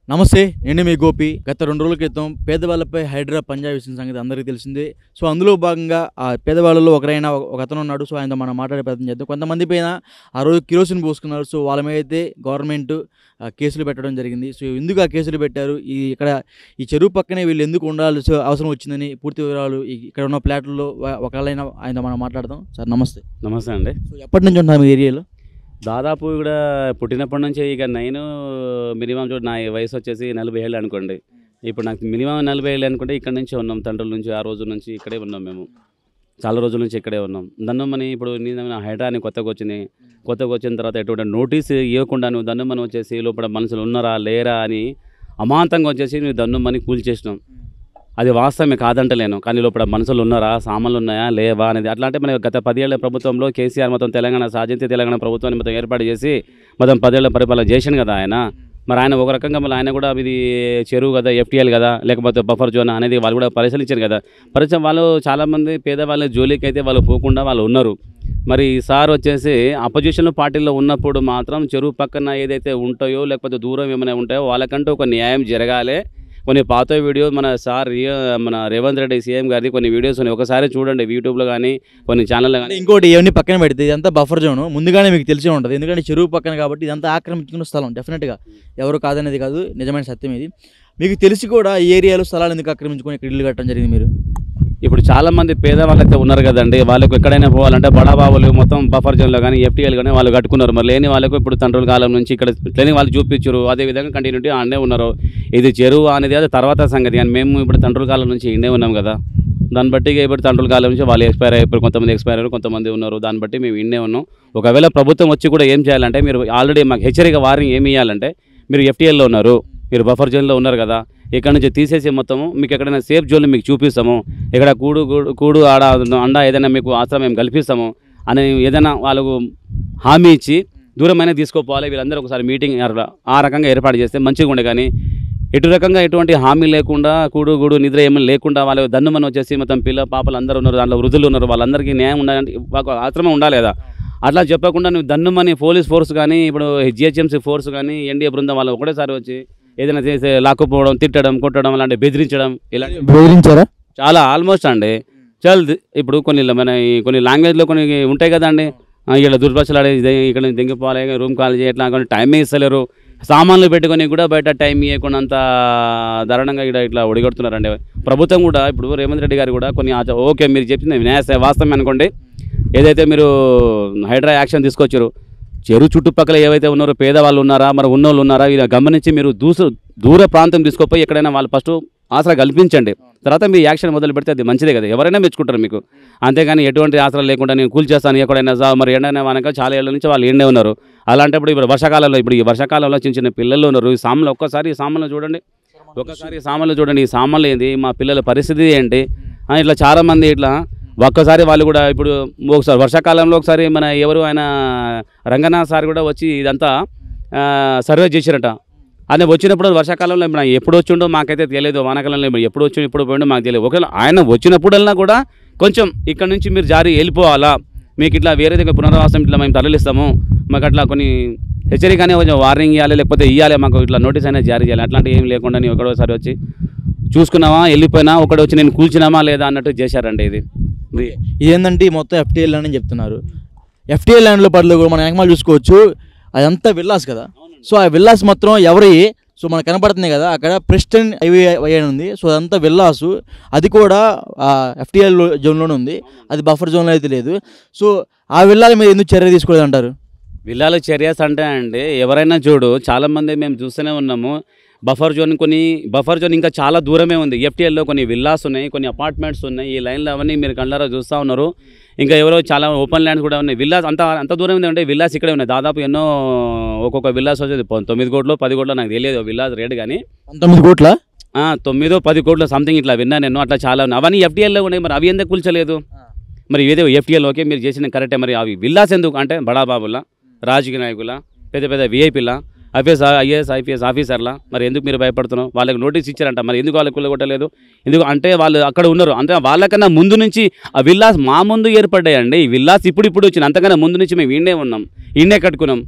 నమస్తే నేను మీ గోపి గత రెండు రోజుల క్రితం పేదవాళ్ళపై హైడ్రా పంజాబ్ ఇచ్చిన సంగతి అందరికీ తెలిసిందే సో అందులో భాగంగా ఆ పేదవాళ్ళలో ఒకరైనా ఒక- ఒక అతను ఉన్నాడు సో ఆయనతో మనం మాట్లాడే ప్రయత్నం చేద్దాం కొంతమంది పైన ఆ రోజు కిరోసిన్ పోసుకున్నారు సో వాళ్ళ మీద అయితే గవర్నమెంట్ ఆ, కేసులు పెట్టడం జరిగింది సో ఎందుకు ఆ కేసులు పెట్టారు ఈ ఇక్కడ ఈ చెరువు పక్కనే వీళ్ళు ఎందుకు ఉండాల్సి అవసరం వచ్చిందని పూర్తి వివరాలు ఈ- ఇక్కడ ఉన్న ప్లాట్లలో ఒకళ్ళైనా ఆయనతో మనం మాట్లాడదాం సార్ నమస్తే నమస్తే అండి సో ఎప్పటి నుంచి ఉంటారు మీ ఏరియాలో దాదాపు ఇక్కడ పుట్టినప్పటి నుంచి ఇక నేను మినిమం చూడు నా వయసు వచ్చేసి నలభై ఏళ్ళు అనుకోండి ఇప్పుడు నాకు మినిమం నలభై ఏళ్ళు అనుకుంటే ఇక్కడ నుంచి ఉన్నాం తండ్రుల నుంచి ఆ రోజు నుంచి ఇక్కడే ఉన్నాం మేము చాలా రోజుల నుంచి ఇక్కడే ఉన్నాం దన్నుమని ఇప్పుడు నేను హైడ్రా అని కొత్తగా వచ్చింది కొత్తగా వచ్చిన తర్వాత ఎటువంటి నోటీస్ ఇవ్వకుండా నువ్వు దన్నుమని వచ్చేసి లోపల మనుషులు ఉన్నారా లేరా అని అమాంతంగా వచ్చేసి నువ్వు దన్నుమని కూల్చేసినాం అది వాస్తవమే కాదంటలేను కానీ లోపల మనుషులు ఉన్నారా సామాన్లు ఉన్నాయా లేవా అనేది అట్లా అంటే మన గత పదేళ్ల ప్రభుత్వంలో కేసీఆర్ మొత్తం తెలంగాణ సాధించి తెలంగాణ ప్రభుత్వాన్ని మొత్తం ఏర్పాటు చేసి మొత్తం పదేళ్ల పరిపాలన చేసిండు కదా ఆయన మరి ఆయన ఒక రకంగా మళ్ళీ ఆయన కూడా ఇది చెరువు కదా ఎఫ్టీఎల్ కదా లేకపోతే బఫర్ జోన్ అనేది వాళ్ళు కూడా పరిశీలించారు కదా పరిచయం వాళ్ళు చాలామంది పేదవాళ్ళ జోలికి అయితే వాళ్ళు పోకుండా వాళ్ళు ఉన్నారు మరి ఈ సార్ వచ్చేసి అపోజిషన్ పార్టీలో ఉన్నప్పుడు మాత్రం చెరువు పక్కన ఏదైతే ఉంటాయో లేకపోతే దూరం ఏమైనా ఉంటాయో వాళ్ళకంటూ ఒక న్యాయం జరగాలి కొన్ని పాత వీడియో మన సార్ రియ- మన రేవంత్ రెడ్డి సీఎం గారి కొన్ని వీడియోస్ ఉన్నాయి ఒకసారి చూడండి యూట్యూబ్లో కానీ కొన్ని ఛానల్లో అంటే కానీ ఇంకోటి ఇవన్నీ పక్కన పెడితే ఇదంతా బఫర్ జోన్ ముందుగానే మీకు తెలిసే ఉంటుంది ఎందుకంటే చెరువు పక్కన కాబట్టి ఇదంతా ఆక్రమించుకున్న స్థలం డెఫినెట్గా ఎవరు కాదనేది కాదు నిజమైన సత్యం ఇది మీకు తెలిసి కూడా ఈ ఏరియాలో స్థలాలు ఎందుకు ఆక్రమించుకొని ఇక్కడ ఇల్లు కట్టడం జరిగింది మీరు ఇప్పుడు చాలా మంది పేదవాళ్ళు అయితే ఉన్నారు కదండి వాళ్ళకు ఎక్కడైనా పోవాలంటే బడాబాబులు మొత్తం బఫర్ జోన్లో కానీ ఎఫ్టీఎల్ కానీ వాళ్ళు కట్టుకున్నారు మరి లేని వాళ్ళకు ఇప్పుడు తండ్రుల కాలం నుంచి ఇక్కడ లేని వాళ్ళు చూపించారు అదే విధంగా కంటిన్యూటీ ఆడనే ఉన్నారు ఇది చెరువు అనేది అది తర్వాత సంగతి కానీ మేము ఇప్పుడు తండ్రుల కాలం నుంచి ఇండే ఉన్నాం కదా దాన్ని బట్టి ఇక ఇప్పుడు తండ్రుల కాలం నుంచి వాళ్ళు ఎక్స్పైర్ అయిపోయి కొంతమంది ఎక్స్పైర్ అయ్యారు కొంతమంది ఉన్నారు దాన్ని బట్టి మేము ఇండే ఉన్నాం ఒకవేళ ప్రభుత్వం వచ్చి కూడా ఏం చేయాలంటే మీరు ఆల్రెడీ మాకు హెచ్చరిక వార్నింగ్ ఏమి ఇవ్వాలంటే మీరు ఎఫ్టీఎల్లో ఉన్నారు మీరు బఫర్ జోన్లో ఉన్నారు కదా ఇక్కడ నుంచి తీసేసి మొత్తము మీకు ఎక్కడైనా సేఫ్ జోన్లు మీకు చూపిస్తాము ఇక్కడ కూడు కూడు- కూడు ఆడ అండ ఏదైనా మీకు ఆశ్రయం మేము కల్పిస్తాము అని ఏదైనా వాళ్ళకు హామీ ఇచ్చి దూరమైన తీసుకోపోవాలి వీళ్ళందరూ ఒకసారి మీటింగ్ ఏర్ప- ఆ రకంగా ఏర్పాటు చేస్తే మంచిగా ఉండే కానీ ఎటు రకంగా ఎటువంటి హామీ లేకుండా కూడు గూడు నిద్ర ఏమీ లేకుండా వాళ్ళు దన్నుమని వచ్చేసి మొత్తం పిల్ల పాపలు అందరూ ఉన్నారు దాంట్లో వృద్ధులు ఉన్నారు వాళ్ళందరికీ న్యాయం ఉండాలంటే ఒక ఆశ్రమం ఉండాలి కదా అట్లా చెప్పకుండా నువ్వు దన్నుమని పోలీస్ ఫోర్స్ కానీ ఇప్పుడు జిహెచ్ఎంసీ ఫోర్స్ కానీ ఎన్డీఏ బృందం వాళ్ళు ఒకటేసారి వచ్చి ఏదైనా చేసి లాక్కుపోవడం తిట్టడం కొట్టడం అలాంటి బెదిరించడం ఇలాంటి బెదిరించారా చాలా ఆల్మోస్ట్ అండి చాలా ది- ఇప్పుడు కొన్ని ల- మన ఈ కొన్ని లాంగ్వేజ్లో కొన్ని ఉంటాయి కదండి ఆ, ఇక్కడ దుర్భాషలు ఆడే ఇదే ఇక్కడ నుంచి దెంగిపోవాలి రూమ్ కాల్ చేయట్లా కొన్ని టైం ఇస్తలేరు సామాన్లు పెట్టుకొని కూడా బయట టైం ఇవ్వకుండా అంత దారుణంగా ఇక్కడ ఇట్లా ఒడిగొడుతున్నారండి ప్రభుత్వం కూడా ఇప్పుడు రేవంత్ రెడ్డి గారు కూడా కొన్ని ఆచ- ఓకే మీరు చెప్పింది న్యాయ వాస్తవం అనుకోండి ఏదైతే మీరు హైడ్రా యాక్షన్ తీసుకొచ్చారు చెరువు చుట్టుపక్కల ఏవైతే ఉన్నారో పేదవాళ్ళు ఉన్నారా మరి ఉన్నోళ్ళు ఉన్నారా ఇలా గమనించి మీరు దూస దూర ప్రాంతం తీసుకుపోయి ఎక్కడైనా వాళ్ళు ఫస్ట్ ఆసరా కల్పించండి తర్వాత మీ యాక్షన్ మొదలు పెడితే అది మంచిదే కదా ఎవరైనా మెచ్చుకుంటారు మీకు అంతేగాని ఎటువంటి ఆసరా లేకుండా నేను కూల్చేస్తాను ఎక్కడైనా సా- మరి ఎండైనా వానక చాలా ఏళ్ళ నుంచి వాళ్ళు ఎండే ఉన్నారు అలాంటప్పుడు ఇప్పుడు వర్షాకాలంలో ఇప్పుడు ఈ వర్షాకాలంలో చిన్న చిన్న పిల్లలు ఉన్నారు ఈ సామాన్లు ఒక్కసారి ఈ సామాన్లు చూడండి ఒక్కసారి ఈ సామాన్లు చూడండి ఈ సామాన్లు ఏంది మా పిల్లల పరిస్థితి ఏంటి ఆ, ఇట్లా చాలా మంది ఇట్లా ఒక్కసారి వాళ్ళు కూడా ఇప్పుడు ఒకసారి వర్షాకాలంలో ఒకసారి మన ఎవరు ఆయన రంగనాథ్ సార్ కూడా వచ్చి ఇదంతా ఆ, సర్వే చేశారట ఆయన వచ్చినప్పుడు వర్షాకాలంలో ఇప్పుడు ఆయన ఎప్పుడు వచ్చిండో మాకైతే తెలియదు వానాకాలంలో ఇప్పుడు ఎప్పుడు వచ్చి ఎప్పుడు పోయిండో మాకు తెలియదు ఒకవేళ ఆయన వచ్చినప్పుడల్లా కూడా కొంచెం ఇక్కడ నుంచి మీరు జారీ వెళ్ళిపోవాలా మీకు ఇట్లా వేరే దగ్గర పునరావాసం ఇట్లా మేము తరలిస్తాము మాకు అట్లా కొన్ని హెచ్చరికనే కొంచెం వార్నింగ్ ఇవ్వాలి లేకపోతే ఇవ్వాలి మాకు ఇట్లా నోటీస్ అయినా జారీ చేయాలి అట్లాంటివి ఏం లేకుండా నేను ఒకటోసారి వచ్చి చూసుకున్నావా వెళ్ళిపోయినా ఒకటి వచ్చి నేను కూల్చినామా లేదా అన్నట్టు చేశారండి ఇది ఇది ఇదేంటంటే ఈ మొత్తం ఎఫ్టీఎల్ ల్యాండ్ అని చెప్తున్నారు ఎఫ్టీఎల్ ల్యాండ్లో పడలో కూడా మనం ఎగమాలు చూసుకోవచ్చు అదంతా విల్లాస్ కదా సో ఆ విల్లాస్ మొత్తం ఎవరి సో మనకు కనపడుతుంది కదా అక్కడ ప్రెస్టన్ హైవే అని ఉంది సో అదంతా విల్లాసు అది కూడా ఎఫ్టీఎల్ జోన్లోనే ఉంది అది బఫర్ జోన్లో అయితే లేదు సో ఆ విల్లాల మీద ఎందుకు చర్య తీసుకోలేదు అంటారు విల్లాల చర్యస్ అంటే అండి ఎవరైనా చూడు చాలా మంది మేము చూస్తూనే ఉన్నాము బఫర్ జోన్ కొన్ని బఫర్ జోన్ ఇంకా చాలా దూరమే ఉంది ఎఫ్టీఎల్లో కొన్ని విల్లాస్ ఉన్నాయి కొన్ని అపార్ట్మెంట్స్ ఉన్నాయి ఈ లైన్లో అవన్నీ మీరు కళ్ళారా చూస్తూ ఉన్నారు ఇంకా ఎవరో చాలా ఓపెన్ ల్యాండ్స్ కూడా ఉన్నాయి విల్లాస్ అంత అంత దూరం ఉంది అంటే విల్లాస్ ఇక్కడే ఉన్నాయి దాదాపు ఎన్నో ఒక్కొక్క విల్లాస్ వచ్చేది పొ- తొమ్మిది కోట్లు పది కోట్లు నాకు తెలియదు విల్లాస్ రేట్ కానీ పంతొమ్మిది కోట్ల ఆ, తొమ్మిదో పది కోట్లు సంథింగ్ ఇట్లా విన్నా నేను అట్లా చాలా ఉన్నాయి అవన్నీ ఎఫ్టీఎల్లో ఉన్నాయి మరి అవి ఎందుకు కూల్చలేదు మరి ఏదో ఎఫ్టీఎల్ ఓకే మీరు చేసిన కరెక్టే మరి అవి విల్లాస్ ఎందుకు అంటే బడాబాబుల రాజకీయ నాయకుల పెద్ద పెద్ద విఐపీల ఐపీఎస్ ఐఏఎస్ ఐపీఎస్ ఆఫీసర్ల మరి ఎందుకు మీరు భయపడుతున్నావు వాళ్ళకి నోటీస్ ఇచ్చారంట మరి ఎందుకు వాళ్ళకి కొట్టలేదు ఎందుకు అంటే వాళ్ళు అక్కడ ఉన్నారు అంటే వాళ్ళకన్నా ముందు నుంచి ఆ విల్లాస్ మా ముందు ఏర్పడ్డాయండి ఈ విల్లాస్ ఇప్పుడు ఇప్పుడు వచ్చింది అంతకన్నా ముందు నుంచి మేము ఈడే ఉన్నాం ఈడే కట్టుకున్నాం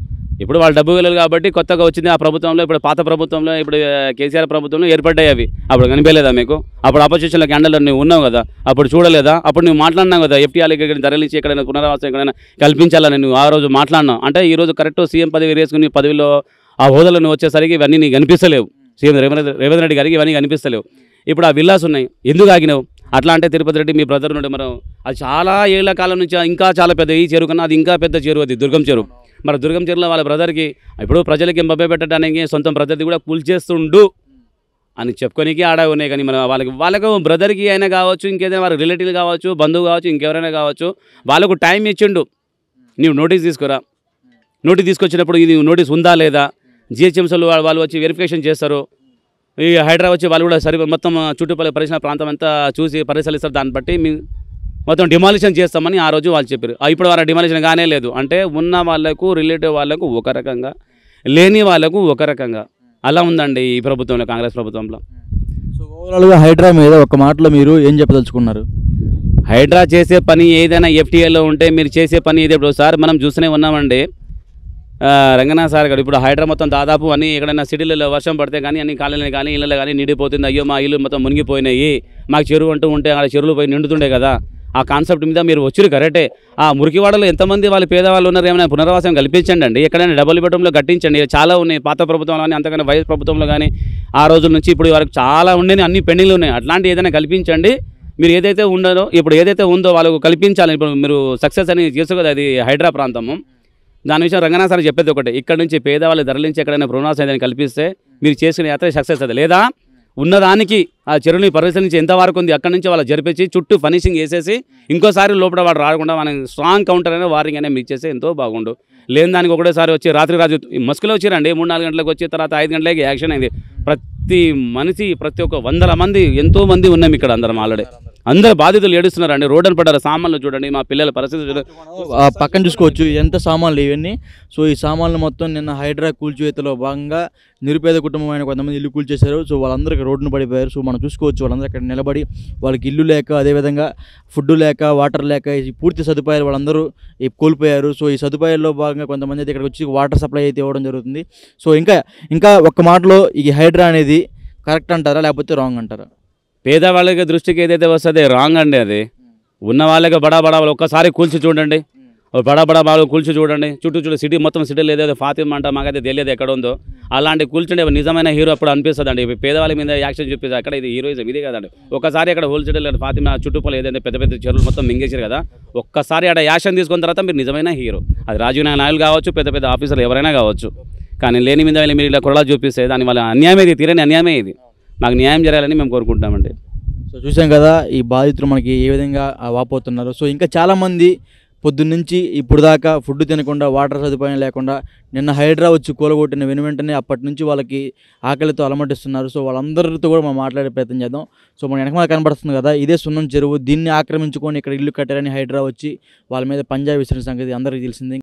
ఇప్పుడు వాళ్ళు డబ్బు వెళ్ళాలి కాబట్టి కొత్తగా వచ్చింది ఆ ప్రభుత్వంలో ఇప్పుడు పాత ప్రభుత్వంలో ఇప్పుడు ఆ, కేసీఆర్ ప్రభుత్వంలో ఏర్పడ్డాయి అవి అప్పుడు కనిపించలేదా మీకు అప్పుడు అపోజిషన్లో క్యాండల్ నువ్వు ఉన్నావు కదా అప్పుడు చూడలేదా అప్పుడు నువ్వు మాట్లాడినావు కదా ఎఫ్టీఆర్ ఇక్కడ ధరలించి ఎక్కడైనా పునరావాసం ఎక్కడైనా కల్పించాలని నువ్వు ఆ రోజు మాట్లాడినావు అంటే ఈ రోజు కరెక్ట్ సీఎం పదవి వేసుకుని పదవిలో ఆ హోదాలో నువ్వు వచ్చేసరికి ఇవన్నీ నీకు కనిపిస్తలేవు సీఎం రేవంత్ రేవంత్ రెడ్డి గారికి ఇవన్నీ కనిపిస్తలేవు ఇప్పుడు ఆ విల్లాస్ ఉన్నాయి ఎందుకు ఆగినావు అట్లా అంటే తిరుపతి రెడ్డి మీ బ్రదర్ నుండి మనం అది చాలా ఏళ్ల కాలం నుంచి ఇంకా చాలా పెద్ద ఈ చెరువు కన్నా అది ఇంకా పెద్ద చెరువు అది దుర్గం చెరువు మరి దుర్గం చెరువులో వాళ్ళ బ్రదర్కి ఇప్పుడు ప్రజలకి మభ్య పెట్టడానికి సొంత బ్రదర్ది కూడా కూల్చేస్తుండు అని చెప్పుకోనికి ఆడ ఉన్నాయి కానీ మన వాళ్ళకి వాళ్ళకు బ్రదర్కి అయినా కావచ్చు ఇంకేదైనా వాళ్ళ రిలేటివ్ కావచ్చు బంధువు కావచ్చు ఇంకెవరైనా కావచ్చు వాళ్ళకు టైం ఇచ్చిండు నీవు నోటీస్ తీసుకురా నోటీస్ తీసుకొచ్చినప్పుడు ఇది నోటీస్ ఉందా లేదా జిహెచ్ఎంసీలు వాళ్ళు వచ్చి వెరిఫికేషన్ చేస్తారు ఈ హైదరాబాద్ వచ్చి వాళ్ళు కూడా సరి మొత్తం చుట్టుపక్కల పరిసర ప్రాంతం అంతా చూసి పరిశీలిస్తారు దాన్ని బట్టి మీ మొత్తం డిమాలిషన్ చేస్తామని ఆ రోజు వాళ్ళు చెప్పారు ఆ ఇప్పుడు వాళ్ళ డిమాలిషన్ కానే లేదు అంటే ఉన్న వాళ్ళకు రిలేటివ్ వాళ్ళకు ఒక రకంగా లేని వాళ్ళకు ఒక రకంగా అలా ఉందండి ఈ ప్రభుత్వంలో కాంగ్రెస్ ప్రభుత్వంలో సో ఓవరాల్గా హైడ్రా మీద ఒక మాటలో మీరు ఏం చెప్పదలుచుకున్నారు హైడ్రా చేసే పని ఏదైనా ఎఫ్టీఏలో ఉంటే మీరు చేసే పని ఏది ఇప్పుడు సార్ మనం చూస్తూనే ఉన్నామండి ఆ, రంగనాథ్ సార్ గారు ఇప్పుడు హైడ్రా మొత్తం దాదాపు అన్ని ఎక్కడైనా సిటీలలో వర్షం పడితే కానీ అన్ని కాలనీలు కానీ ఇళ్ళలో కానీ నిండిపోతుంది అయ్యో మా ఇల్లు మొత్తం మునిగిపోయినాయి మాకు చెరువు అంటూ ఉంటే ఆ చెరువులు పోయి నిండుతుండే కదా ఆ కాన్సెప్ట్ మీద మీరు వచ్చారు కరెక్టే ఆ మురికివాడలో ఎంతమంది వాళ్ళు పేదవాళ్ళు ఉన్నారు ఏమైనా పునరావాసం కల్పించండి అండి ఎక్కడైనా డబుల్ బెడ్రూమ్లో కట్టించండి చాలా ఉన్నాయి పాత ప్రభుత్వంలో కానీ అంతకన్నా వైఎస్ ప్రభుత్వంలో కానీ ఆ రోజుల నుంచి ఇప్పుడు వరకు చాలా ఉండేవి అన్ని పెండింగ్లు ఉన్నాయి అట్లాంటి ఏదైనా కల్పించండి మీరు ఏదైతే ఉండదో ఇప్పుడు ఏదైతే ఉందో వాళ్ళకు కల్పించాలి ఇప్పుడు మీరు సక్సెస్ అని చేసు కదా అది హైడ్రా ప్రాంతము దాని విషయం రంగనాథ్ సార్ చెప్పేది ఒకటి ఇక్కడ నుంచి పేదవాళ్ళు ధరలించి ఎక్కడైనా పునరావాసం ఏదైనా కల్పిస్తే మీరు చేసుకునే యాత్ర సక్సెస్ అవుతుంది లేదా ఉన్నదానికి ఆ చెరువుని పరిశీలించి ఎంతవరకు ఉంది అక్కడి నుంచి వాళ్ళు జరిపించి చుట్టూ ఫినిషింగ్ వేసేసి ఇంకోసారి లోపల వాడు రాకుండా మనం స్ట్రాంగ్ కౌంటర్ అయినా వారింగ్ అయినా మీకు చేస్తే ఎంతో బాగుండు లేని దానికి ఒకటేసారి వచ్చి రాత్రి రాజు మస్కులో వచ్చారండి మూడు నాలుగు గంటలకు వచ్చి తర్వాత ఐదు గంటలకి యాక్షన్ అయింది ప్రతి మనిషి ప్రతి ఒక్క వందల మంది ఎంతో మంది ఉన్నాం ఇక్కడ అందరం ఆల్రెడీ అందరు బాధితులు ఏడుస్తున్నారండి రోడ్డున పడ్డారు సామాన్లు చూడండి మా పిల్లల పరిస్థితి చూడండి ఆ పక్కన చూసుకోవచ్చు ఎంత సామాన్లు ఇవన్నీ సో ఈ సామాన్లు మొత్తం నిన్న హైడ్రా కూల్చివేతలో భాగంగా నిరుపేద కుటుంబమైన కొంతమంది ఇల్లు కూల్చేశారు సో వాళ్ళందరికీ రోడ్డున పడిపోయారు సో మనం చూసుకోవచ్చు వాళ్ళందరూ అక్కడ నిలబడి వాళ్ళకి ఇల్లు లేక అదేవిధంగా ఫుడ్ లేక వాటర్ లేక ఈ పూర్తి సదుపాయాలు వాళ్ళందరూ ఈ కోల్పోయారు సో ఈ సదుపాయాల్లో భాగంగా కొంతమంది అయితే ఇక్కడికి వచ్చి వాటర్ సప్లై అయితే ఇవ్వడం జరుగుతుంది సో ఇంకా ఇంకా ఒక్క మాటలో ఈ హైడ్రా అనేది కరెక్ట్ అంటారా లేకపోతే రాంగ్ అంటారా పేదవాళ్ళకి దృష్టికి ఏదైతే వస్తుంది రాంగ్ అండి అది ఉన్న వాళ్ళకి బడా బడా వాళ్ళు ఒక్కసారి కూల్చి చూడండి ఓ బడా బడా వాళ్ళు కూల్చి చూడండి చుట్టూ చుట్టూ సిటీ మొత్తం సిటీలో ఏదైతే ఫాతిమా అంట మాకైతే తెలియదు ఎక్కడ ఉందో అలాంటి కూల్చుండే నిజమైన హీరో అప్పుడు అనిపిస్తుంది అండి పేదవాళ్ళ మీద యాక్షన్ చూపిస్తుంది అక్కడ ఇది హీరోయిజం ఇది కదండి ఒకసారి అక్కడ హోల్సేల్ ఫాతిమా చుట్టుపక్కల ఏదైతే పెద్ద పెద్ద చెరువులు మొత్తం మింగేశారు కదా ఒక్కసారి అక్కడ యాక్షన్ తీసుకున్న తర్వాత మీరు నిజమైన హీరో అది రాజీవ్ నాయకులు కావచ్చు పెద్ద పెద్ద ఆఫీసర్లు ఎవరైనా కావచ్చు కానీ లేని మీద వెళ్ళి మీరు ఇలా కొరలా చూపిస్తే దాని వల్ల అన్యాయమే ఇది తీరని అన్యాయమే ఇది మాకు న్యాయం జరగాలని మేము కోరుకుంటామండి సో చూసాం కదా ఈ బాధితులు మనకి ఏ విధంగా ఆ వాపోతున్నారు సో ఇంకా చాలామంది పొద్దున్నుంచి ఇప్పుడు దాకా ఫుడ్ తినకుండా వాటర్ సదుపాయం లేకుండా నిన్న హైడ్రా వచ్చి కూలగొట్టిన వెను వెంటనే అప్పటి నుంచి వాళ్ళకి ఆకలితో అలమటిస్తున్నారు సో వాళ్ళందరితో కూడా మనం మాట్లాడే ప్రయత్నం చేద్దాం సో మన వెనకమాల కనబడుతుంది కదా ఇదే సున్నం చెరువు దీన్ని ఆక్రమించుకొని ఇక్కడ ఇల్లు కట్టారని హైడ్రా వచ్చి వాళ్ళ మీద పంజాబ్ విసిరిన సంగతి అందరికీ తెలిసింది